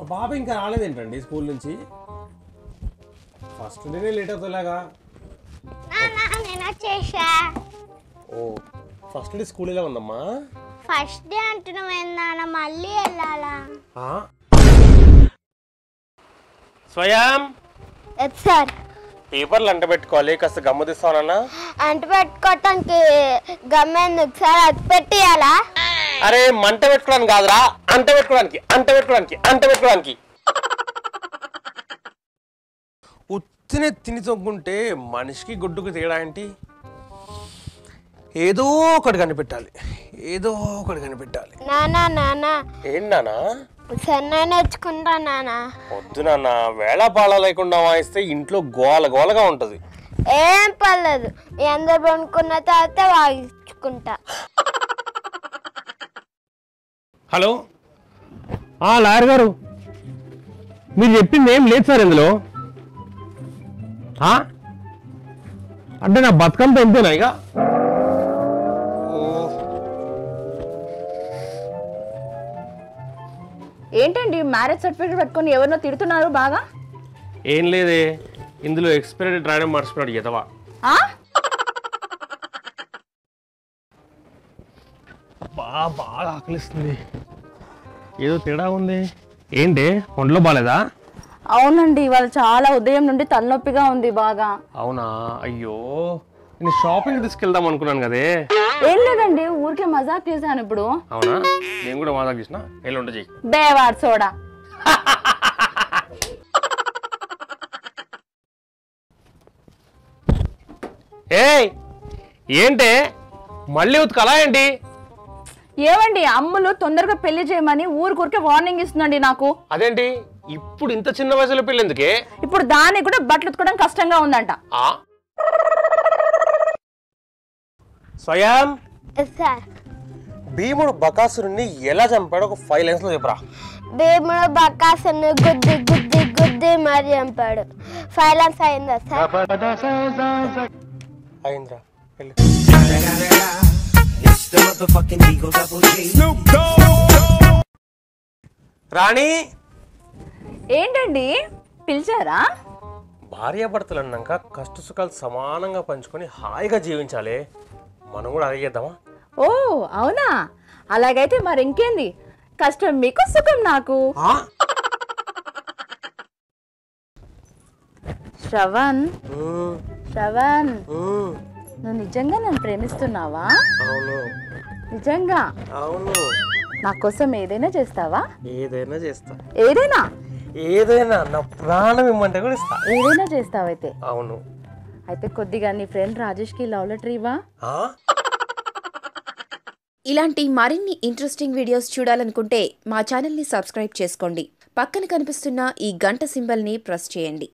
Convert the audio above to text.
బాబు ఇంకా రాలేదేంటండి స్కూల్ నుంచి ఫస్ట్ డేనే లేట్ అవుతుందిలాగా నాన్న నేను వచ్చేసా ఓ ఫస్ట్ డే స్కూల్ ఎలా ఉందమ్మా ఫస్ట్ డే అంటున్నావు నాన్న మళ్ళీ వెళ్ళాలా ఆ? స్వయం ఎస్ సార్ పేపర్లు అంట పెట్టుకోవాలి కాస్త గమ్ము తీస్తానన్నా అంటు పెట్టుకోవటానికి గమ్మెందుకు సార్ అది పెట్టియాలా అరే మంట పెట్టుకోవడానికి కాదురా అంట పెట్టుకోవడానికి అంట పెట్టుకోవడానికి అంట పెట్టుకోవడానికి ఉత్తినే తిని తొక్కుంటే మనిషికి గుడ్డుకు తేడా ఏంటి ఏదో ఒకటి కనిపెట్టాలి ఏదో ఒకటి కనిపెట్టాలి నానా నానా ఏంటన్నా సన్న నేర్చుకుంటా నానా వద్దు నాన్న వేళ పాళ లేకుండా వాయిస్తే ఇంట్లో గోల గోలగా ఉంటది ఏం పర్లేదు అందరు పనుకున్న తర్వాత వాయించుకుంటా హలో లాయర్ గారు మీరు చెప్పింది ఏం లేదు సార్ ఇందులో ఆ? అంటే నా బతుకంతా ఎంతేనా ఇక ఏంటండి మ్యారేజ్ సర్టిఫికేట్ పట్టుకొని ఎవరినో తిడుతున్నారు బాగా ఏం లేదే ఇందులో ఎక్స్పైరీ డేట్ రాయడం మర్చిపోయాడు ఎదవా ఆ? బాగా బాగా ఆకలిస్తుంది ఏదో తేడా ఉంది ఏంటి ఒంట్లో బాగాలేదా అవునండి ఇవాళ చాలా ఉదయం నుండి తలనొప్పిగా ఉంది బాగా అవునా అయ్యో నేను షాపింగ్ తీసుకెళ్దాం అనుకున్నాను కదే ఏం లేదండి ఊరికే మజాక్ చేశాను ఇప్పుడు అవునా నేను కూడా మాదా చూసిన ఎల్లుండ చెయ్యి బేవార్ సోడా ఏయ్ ఏంటే మళ్ళీ ఉతకలా ఏంటి ఏమండి అమ్ములు తొందరగా పెళ్లి చేయమని ఊరికూరికే వార్నింగ్ ఇస్తుందండి నాకు అదేంటి ఇప్పుడు ఇంత చిన్న వయసులో పెళ్ళి ఎందుకే ఇప్పుడు దానికి కూడా బట్టలు ఉతకడం కష్టంగా ఉందంట ఆ? స్వయం ఎస్ సార్ భీముడు బకాసురుణ్ణి ఎలా చంపాడో ఒక ఫైవ్ లైన్స్ లో చెప్పరా భీముడు బకాసుని గుద్ది గుద్ది గుద్ది మరి చంపాడు ఫైలెన్స్ అయిందా సార్ అయిందిరా వెళ్ళు. రాణి ఏంటండి పిలిచారా భార్యాభర్తలు అన్నాక కష్ట సుఖాలు సమానంగా పంచుకొని హాయిగా జీవించాలి మనం కూడా అదే చేద్దామా ఓ అవునా అలాగైతే మరి ఇంకేంది కష్టం మీకు సుఖం నాకు ఆ? శ్రవణ్ ఉమ్, శ్రవణ్ ఉమ్, నువ్వు నిజంగా నన్ను ప్రేమిస్తున్నావా అవును నిజంగా అవును నా కోసం ఏదైనా చేస్తావా ఏదైనా చేస్తా ఏదైనా ఏదైనా నా ప్రాణం ఇమ్మంటే కూడా ఇస్తా ఏదైనా చేస్తావైతే అవును అయితే కొద్దిగా నీ ఫ్రెండ్ రాజేష్కి లవ్ లెటర్ ఇవ్వా ఆ? ఇలాంటి మరిన్ని ఇంట్రెస్టింగ్ వీడియోస్ చూడాలనుకుంటే మా ఛానల్ని సబ్స్క్రైబ్ చేసుకోండి పక్కన కనిపిస్తున్న ఈ గంట సింబల్ని ప్రెస్ చేయండి